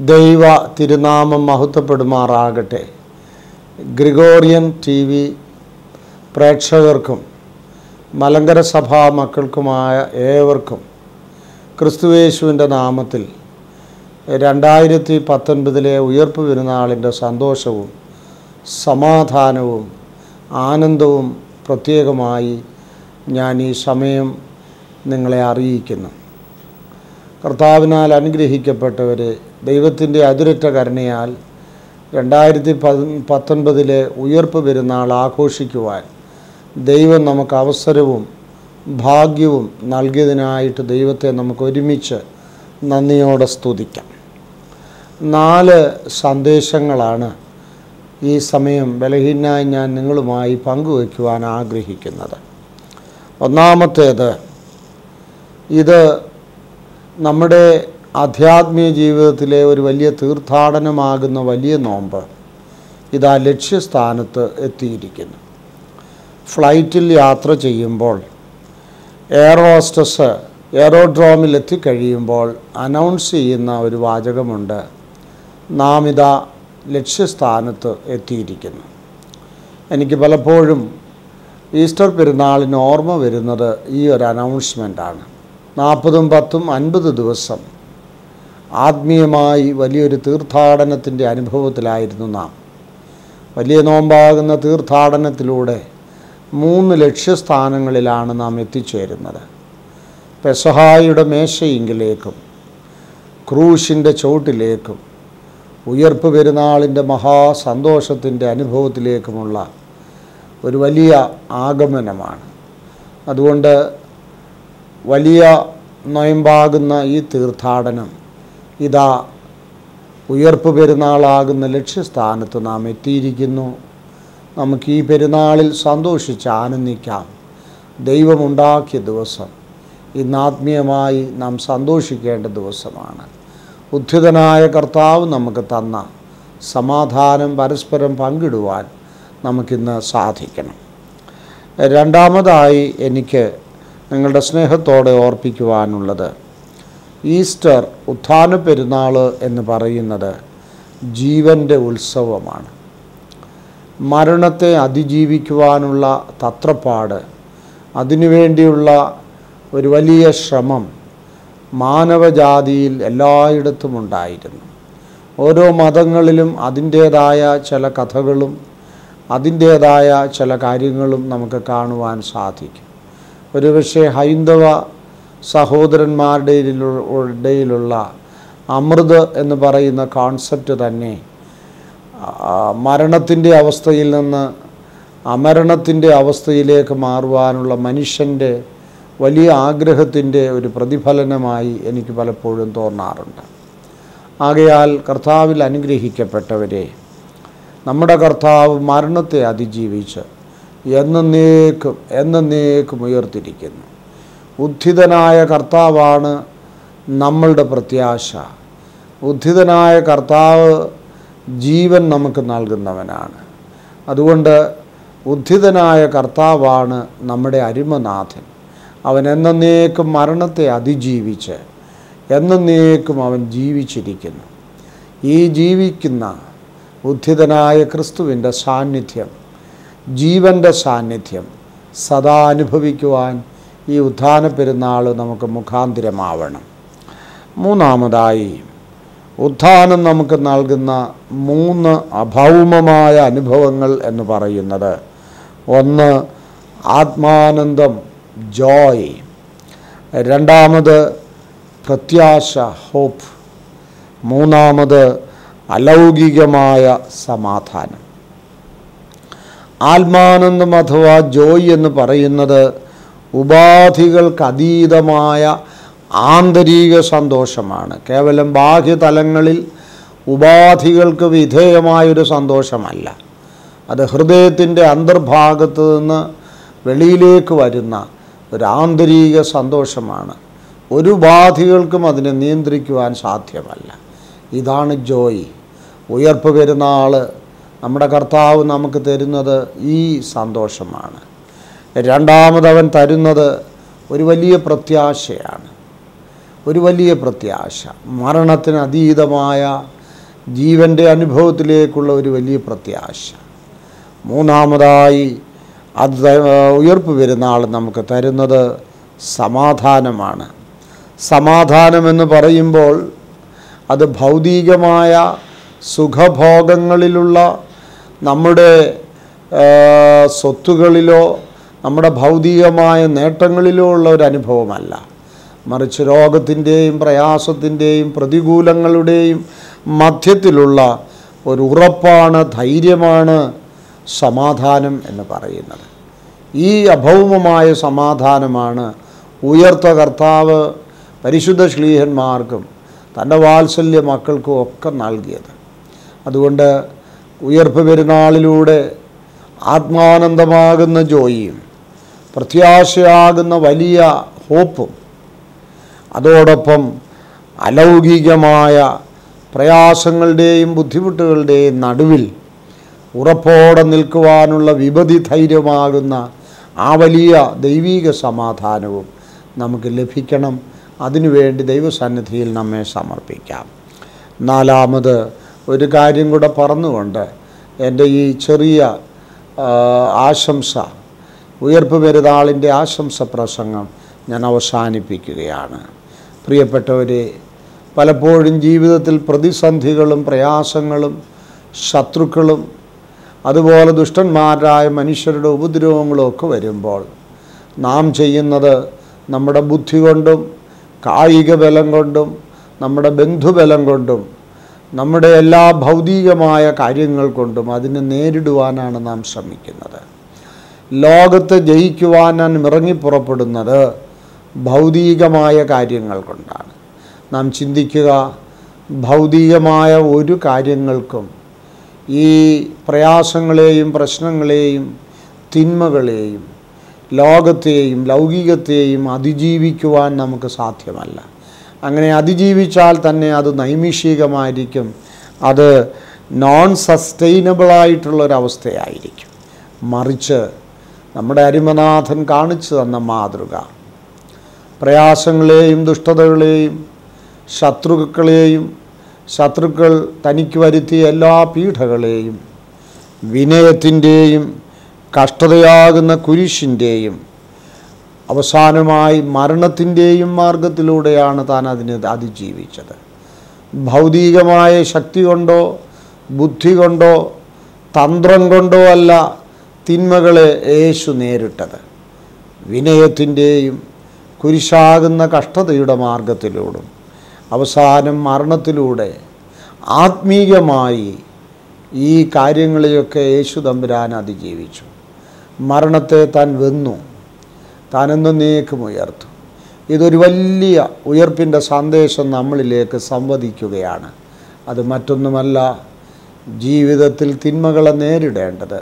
ദൈവ തിരുനാമം മഹത്വപ്പെടുമാറാകട്ടെ Gregorian T V പ്രേക്ഷകർക്കും മലങ്കര സഭാ മക്കൾക്കുമായ ഏവർക്കും ക്രിസ്തുവേശുവിൻ്റെ നാമത്തിൽ രണ്ടായിരത്തി പത്തൊൻപതിലെ ഉയർപ്പ് പെരുന്നാളിൻ്റെ സന്തോഷവും സമാധാനവും ആനന്ദവും പ്രത്യേകമായി ഞാൻ ഈ സമയം നിങ്ങളെ അറിയിക്കുന്നു കർത്താവിനാൽ അനുഗ്രഹിക്കപ്പെട്ടവരെ ദൈവത്തിൻ്റെ അതിരറ്റ കരുണയാൽ രണ്ടായിരത്തി പത്തൊൻപതിലെ ഉയർപ്പ് പെരുന്നാൾ ആഘോഷിക്കുവാൻ ദൈവം നമുക്ക് അവസരവും ഭാഗ്യവും നൽകിയതിനായിട്ട് ദൈവത്തെ നമുക്ക് ഒരുമിച്ച് നന്ദിയോടെ സ്തുതിക്കാം നാല് സന്ദേശങ്ങളാണ് ഈ സമയം ബലഹീനായി ഞാൻ നിങ്ങളുമായി പങ്കുവയ്ക്കുവാൻ ആഗ്രഹിക്കുന്നത് ഒന്നാമത്തേത് ഇത് നമ്മുടെ ആധ്യാത്മിക ജീവിതത്തിലെ ഒരു വലിയ തീർത്ഥാടനമാകുന്ന വലിയ നോമ്പ് ഇതാ ലക്ഷ്യസ്ഥാനത്ത് എത്തിയിരിക്കുന്നു ഫ്ലൈറ്റിൽ യാത്ര ചെയ്യുമ്പോൾ എയർ ഹോസ്റ്റസ് എയറോഡ്രോമിൽ എത്തിക്കഴിയുമ്പോൾ അനൗൺസ് ചെയ്യുന്ന ഒരു വാചകമുണ്ട് നാം ഇതാ ലക്ഷ്യസ്ഥാനത്ത് എത്തിയിരിക്കുന്നു എനിക്ക് പലപ്പോഴും ഈസ്റ്റർ പെരുന്നാളിന് ഓർമ്മ വരുന്നത് ഈ ഒരു അനൗൺസ്മെൻ്റാണ് നാൽപ്പതും പത്തും അൻപത് ദിവസം ആത്മീയമായി വലിയൊരു തീർത്ഥാടനത്തിൻ്റെ അനുഭവത്തിലായിരുന്നു നാം വലിയ നോമ്പാകുന്ന തീർത്ഥാടനത്തിലൂടെ മൂന്ന് ലക്ഷ്യസ്ഥാനങ്ങളിലാണ് നാം എത്തിച്ചേരുന്നത് പെസഹായുടെ മേശയിങ്കിലേക്കും ക്രൂശിൻ്റെ ചോട്ടിലേക്കും ഉയർപ്പ് പെരുന്നാളിൻ്റെ മഹാസന്തോഷത്തിൻ്റെ അനുഭവത്തിലേക്കുമുള്ള ഒരു വലിയ ആഗമനമാണ് അതുകൊണ്ട് വലിയ നൊയമ്പാകുന്ന ഈ തീർത്ഥാടനം ഇതാ ഉയർപ്പ് പെരുന്നാളാകുന്ന ലക്ഷ്യസ്ഥാനത്ത് നാം എത്തിയിരിക്കുന്നു നമുക്ക് ഈ പെരുന്നാളിൽ സന്തോഷിച്ച് ആനന്ദിക്കാം ദൈവമുണ്ടാക്കിയ ദിവസം ഇന്ന് ആത്മീയമായി നാം സന്തോഷിക്കേണ്ട ദിവസമാണ് ഉദ്ധിതനായ കർത്താവ് നമുക്ക് തന്ന സമാധാനം പരസ്പരം പങ്കിടുവാൻ നമുക്കിന്ന് സാധിക്കണം രണ്ടാമതായി എനിക്ക് നിങ്ങളുടെ സ്നേഹത്തോടെ ഓർപ്പിക്കുവാനുള്ളത് ഈസ്റ്റർ ഉത്ഥാന പെരുന്നാൾ എന്ന് പറയുന്നത് ജീവൻ്റെ ഉത്സവമാണ് മരണത്തെ അതിജീവിക്കുവാനുള്ള തത്രപ്പാട് അതിനുവേണ്ടിയുള്ള ഒരു വലിയ ശ്രമം മാനവജാതിയിൽ എല്ലായിടത്തും ഉണ്ടായിരുന്നു ഓരോ മതങ്ങളിലും അതിൻ്റേതായ ചില കഥകളും അതിൻ്റേതായ ചില കാര്യങ്ങളും നമുക്ക് കാണുവാൻ സാധിക്കും ഒരുപക്ഷെ ഹൈന്ദവ സഹോദരന്മാരുടെ ഇടയിലുള്ള അമൃത് എന്ന് പറയുന്ന കോൺസെപ്റ്റ് തന്നെ മരണത്തിൻ്റെ അവസ്ഥയിൽ നിന്ന് അമരണത്തിൻ്റെ അവസ്ഥയിലേക്ക് മാറുവാനുള്ള മനുഷ്യൻ്റെ വലിയ ആഗ്രഹത്തിൻ്റെ ഒരു പ്രതിഫലനമായി എനിക്ക് പലപ്പോഴും തോന്നാറുണ്ട് ആകയാൽ കർത്താവിൽ അനുഗ്രഹിക്കപ്പെട്ടവരെ നമ്മുടെ കർത്താവ് മരണത്തെ അതിജീവിച്ച് എന്നേക്കും എന്നേക്കും ഉയർത്തിരിക്കുന്നു ഉദ്ധിതനായ കർത്താവാണ് നമ്മളുടെ പ്രത്യാശ ഉദ്ധിതനായ കർത്താവ് ജീവൻ നമുക്ക് നൽകുന്നവനാണ് അതുകൊണ്ട് ഉദ്ധിതനായ കർത്താവാണ് നമ്മുടെ അരിമനാഥൻ അവൻ എന്നേക്കും മരണത്തെ അതിജീവിച്ച് എന്നേക്കും അവൻ ജീവിച്ചിരിക്കുന്നു ഈ ജീവിക്കുന്ന ഉദ്ധിതനായ ക്രിസ്തുവിൻ്റെ സാന്നിധ്യം ജീവൻ്റെ സാന്നിധ്യം സദാ അനുഭവിക്കുവാൻ ഈ ഉത്ഥാന പെരുന്നാൾ നമുക്ക് മുഖാന്തിരമാവണം മൂന്നാമതായി ഉത്ഥാനം നമുക്ക് നൽകുന്ന മൂന്ന് അഭൗമമായ അനുഭവങ്ങൾ എന്ന് പറയുന്നത് ഒന്ന് ആത്മാനന്ദം ജോയ് രണ്ടാമത് പ്രത്യാശ ഹോപ്പ് മൂന്നാമത് അലൗകികമായ സമാധാനം ആത്മാനന്ദം അഥവാ ജോയ് എന്ന് പറയുന്നത് ഉപാധികൾക്കതീതമായ ആന്തരിക സന്തോഷമാണ് കേവലം ബാഹ്യതലങ്ങളിൽ ഉപാധികൾക്ക് വിധേയമായൊരു സന്തോഷമല്ല അത് ഹൃദയത്തിൻ്റെ അന്തർഭാഗത്ത് നിന്ന് വെളിയിലേക്ക് വരുന്ന ഒരു ആന്തരിക സന്തോഷമാണ് ഒരു ഉപാധികൾക്കും അതിനെ നിയന്ത്രിക്കുവാൻ സാധ്യമല്ല ഇതാണ് ജോയ് ഉയർപ്പ് പെരുന്നാൾ നമ്മുടെ കർത്താവ് നമുക്ക് തരുന്നത് ഈ സന്തോഷമാണ് രണ്ടാമതവൻ തരുന്നത് ഒരു വലിയ പ്രത്യാശയാണ് ഒരു വലിയ പ്രത്യാശ മരണത്തിന് അതീതമായ ജീവൻ്റെ അനുഭവത്തിലേക്കുള്ള ഒരു വലിയ പ്രത്യാശ മൂന്നാമതായി അത് ത- ഉയർപ്പ് പെരുന്നാൾ നമുക്ക് തരുന്നത് സമാധാനമാണ് സമാധാനമെന്ന് പറയുമ്പോൾ അത് ഭൗതികമായ സുഖഭോഗങ്ങളിലുള്ള നമ്മുടെ ആ, സ്വത്തുകളിലോ നമ്മുടെ ഭൗതികമായ നേട്ടങ്ങളിലോ ഉള്ള ഒരു അനുഭവമല്ല മറിച്ച് രോഗത്തിൻ്റെയും പ്രയാസത്തിൻ്റെയും പ്രതികൂലങ്ങളുടെയും മധ്യത്തിലുള്ള ഒരു ഉറപ്പാണ് ധൈര്യമാണ് സമാധാനം എന്ന് പറയുന്നത് ഈ അഭൗമമായ സമാധാനമാണ് ഉയർത്ത കർത്താവ് പരിശുദ്ധ ശ്ലീഹന്മാർക്കും തൻ്റെ വാത്സല്യ മക്കൾക്കും ഒക്കെ നൽകിയത് അതുകൊണ്ട് ഉയർപ്പ് പെരുന്നാളിലൂടെ ആത്മാനന്ദമാകുന്ന ജോയിയും പ്രത്യാശയാകുന്ന വലിയ ഹോപ്പും അതോടൊപ്പം അലൗകികമായ പ്രയാസങ്ങളുടെയും ബുദ്ധിമുട്ടുകളുടെയും നടുവിൽ ഉറപ്പോടെ നിൽക്കുവാനുള്ള വിപതി ധൈര്യമാകുന്ന ആ വലിയ ദൈവീക സമാധാനവും നമുക്ക് ലഭിക്കണം അതിനുവേണ്ടി ദൈവസന്നിധിയിൽ നമ്മെ സമർപ്പിക്കാം നാലാമത് ഒരു കാര്യം കൂടെ പറഞ്ഞുകൊണ്ട് എൻ്റെ ഈ ചെറിയ ആ, ആശംസ ഉയർപ്പ് പെരുന്നാളിൻ്റെ ആശംസ പ്രസംഗം ഞാൻ അവസാനിപ്പിക്കുകയാണ് പ്രിയപ്പെട്ടവരെ പലപ്പോഴും ജീവിതത്തിൽ പ്രതിസന്ധികളും പ്രയാസങ്ങളും ശത്രുക്കളും അതുപോലെ ദുഷ്ടന്മാരായ മനുഷ്യരുടെ ഉപദ്രവങ്ങളും ഒക്കെ വരുമ്പോൾ നാം ചെയ്യുന്നത് നമ്മുടെ ബുദ്ധി കൊണ്ടും കായിക ബലം കൊണ്ടും നമ്മുടെ ബന്ധുബലം കൊണ്ടും നമ്മുടെ എല്ലാ ഭൗതികമായ കാര്യങ്ങൾ കൊണ്ടും അതിനെ നേരിടുവാനാണ് നാം ശ്രമിക്കുന്നത് ലോകത്തെ ജയിക്കുവാൻ നാം ഇറങ്ങിപ്പുറപ്പെടുന്നത് ഭൗതികമായ കാര്യങ്ങൾ കൊണ്ടാണ് നാം ചിന്തിക്കുക ഭൗതികമായ ഒരു കാര്യങ്ങൾക്കും ഈ പ്രയാസങ്ങളെയും പ്രശ്നങ്ങളെയും തിന്മകളെയും ലോകത്തെയും ലൗകികത്തെയും അതിജീവിക്കുവാൻ നമുക്ക് സാധ്യമല്ല അങ്ങനെ അതിജീവിച്ചാൽ തന്നെ അത് നൈമിഷികമായിരിക്കും അത് നോൺ സസ്റ്റൈനബിളായിട്ടുള്ളൊരവസ്ഥയായിരിക്കും മറിച്ച് നമ്മുടെ അരിമനാഥൻ കാണിച്ചു തന്ന മാതൃക പ്രയാസങ്ങളെയും ദുഷ്ടതകളെയും ശത്രുക്കളെയും ശത്രുക്കൾ തനിക്ക് വരുത്തിയ എല്ലാ പീഠകളെയും വിനയത്തിൻ്റെയും കഷ്ടതയാകുന്ന കുരിശിൻ്റെയും അവസാനമായി മരണത്തിൻ്റെയും മാർഗത്തിലൂടെയാണ് താൻ അതിനെ അതിജീവിച്ചത് ഭൗതികമായ ശക്തി കൊണ്ടോ ബുദ്ധി കൊണ്ടോ തന്ത്രം കൊണ്ടോ അല്ല തിന്മകളെ യേശു നേരിട്ടത് വിനയത്തിൻ്റെയും കുരിശാകുന്ന കഷ്ടതയുടെ മാർഗത്തിലൂടും അവസാനം മരണത്തിലൂടെ ആത്മീയമായി ഈ കാര്യങ്ങളെയൊക്കെ യേശു തമ്പുരാൻ അതിജീവിച്ചു മരണത്തെ താൻ വെന്നു താൻ എന്നേക്കും ഉയർത്തു ഇതൊരു വലിയ ഉയർപ്പിൻ്റെ സന്ദേശം നമ്മളിലേക്ക് സംവദിക്കുകയാണ് അത് മറ്റൊന്നുമല്ല ജീവിതത്തിൽ തിന്മകളെ നേരിടേണ്ടത്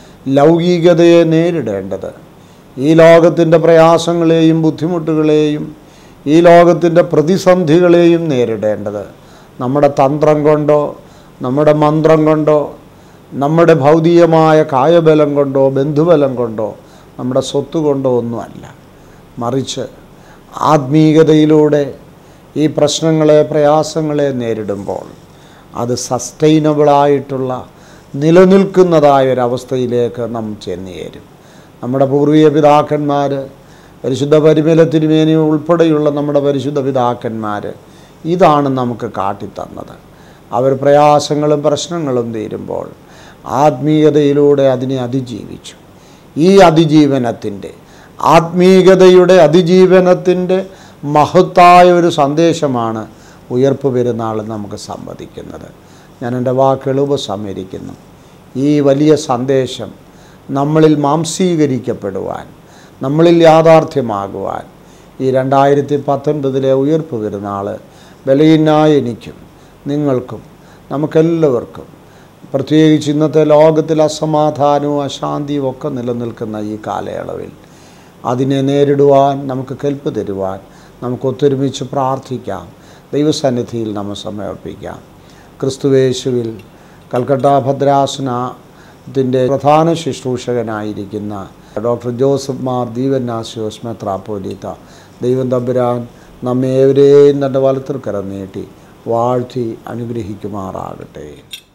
ലൗകികതയെ നേരിടേണ്ടത് ഈ ലോകത്തിൻ്റെ പ്രയാസങ്ങളെയും ബുദ്ധിമുട്ടുകളെയും ഈ ലോകത്തിൻ്റെ പ്രതിസന്ധികളെയും നേരിടേണ്ടത് നമ്മുടെ തന്ത്രം കൊണ്ടോ നമ്മുടെ മന്ത്രം കൊണ്ടോ നമ്മുടെ ഭൗതികമായ കായബലം കൊണ്ടോ ബന്ധുബലം കൊണ്ടോ നമ്മുടെ സ്വത്ത് കൊണ്ടോ ഒന്നുമല്ല മറിച്ച് ആത്മീയതയിലൂടെ ഈ പ്രശ്നങ്ങളെ പ്രയാസങ്ങളെ നേരിടുമ്പോൾ അത് സസ്റ്റൈനബിളായിട്ടുള്ള നിലനിൽക്കുന്നതായ ഒരവസ്ഥയിലേക്ക് നാം ചെന്നുചേരും നമ്മുടെ പൂർവീയ പിതാക്കന്മാർ പരിശുദ്ധ പരിമല തിരുമേനി ഉൾപ്പെടെയുള്ള നമ്മുടെ പരിശുദ്ധ പിതാക്കന്മാർ ഇതാണ് നമുക്ക് കാട്ടിത്തന്നത് അവർ പ്രയാസങ്ങളും പ്രശ്നങ്ങളും തീരുമ്പോൾ ആത്മീയതയിലൂടെ അതിനെ അതിജീവിച്ചു ഈ അതിജീവനത്തിൻ്റെ ആത്മീയതയുടെ അതിജീവനത്തിൻ്റെ മഹത്തായ ഒരു സന്ദേശമാണ് ഉയർപ്പ് പെരുന്നാൾ നമുക്ക് സംവദിക്കുന്നത് ഞാൻ എൻ്റെ വാക്കുകൾ ഉപസംഹരിക്കുന്നു ഈ വലിയ സന്ദേശം നമ്മളിൽ മാംസീകരിക്കപ്പെടുവാൻ നമ്മളിൽ യാഥാർത്ഥ്യമാകുവാൻ ഈ രണ്ടായിരത്തി പത്തൊൻപതിലെ ഉയർപ്പ് പെരുന്നാൾ ബലഹീനായ എനിക്കും നിങ്ങൾക്കും നമുക്കെല്ലാവർക്കും പ്രത്യേകിച്ച് ഇന്നത്തെ ലോകത്തിൽ അസമാധാനവും അശാന്തിയും ഒക്കെ നിലനിൽക്കുന്ന ഈ കാലയളവിൽ അതിനെ നേരിടുവാൻ നമുക്ക് കെൽപ്പ് തരുവാൻ നമുക്ക് ഒത്തൊരുമിച്ച് പ്രാർത്ഥിക്കാം ദൈവസന്നിധിയിൽ നമ്മൾ സമർപ്പിക്കാം ക്രിസ്തുവേശുവിൽ കൽക്കട്ട ഭദ്രാസനത്തിൻ്റെ പ്രധാന ശുശ്രൂഷകനായിരിക്കുന്ന ഡോക്ടർ ജോസഫ് മാർ ദീവന്നാശോസ് മെത്രാപ്പോലീത്ത ദൈവം തമ്പുരാൻ നമ്മെ ഏവരെയും തൻ്റെ വലത്തിൽക്കരം നീട്ടി വാഴ്ത്തി അനുഗ്രഹിക്കുമാറാകട്ടെ